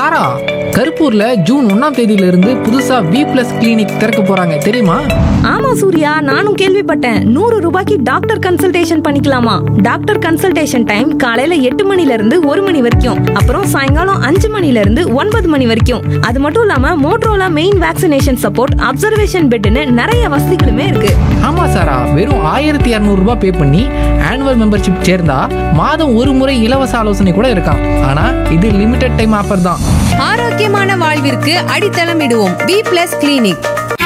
சாரா கருப்பூர்ல June ஒன்னாம் தேதியில இருந்து புதுசா வி பிளஸ் கிளினிக் திறக்க போறாங்க தெரியுமா ஆமா சூர்யா நானும் கேள்விப்பட்டேன் நூறு ரூபாய்க்கு டாக்டர் கன்சல்டேஷன் பண்ணிக்கலாமா டாக்டர் கன்சல்டேஷன் டைம் காலையில எட்டு மணில இருந்து ஒரு மணி வரைக்கும் அப்புறம் சாயங்காலம் அஞ்சு மணில இருந்து ஒன்பது மணி வரைக்கும் அது மட்டும் இல்லாம Motorola main vaccination support observation பெட்னு நிறைய வசதிகளுமே இருக்கு ஆமா சாரா வெறும் ஆயிரத்தி இரநூறு ரூபாய் பே பண்ணி ஆனுவல் மெம்பர்ஷிப் சேர்ந்தா மாதம் ஒரு முறை இலவச ஆலோசனை கூட இருக்காம் ஆனா இது லிமிடெட் டைம் ஆஃபர் தான் ஆரோக்கியமான வாழ்விற்கு அடித்தளம் இடுவோம் வி பிளஸ் கிளினிக்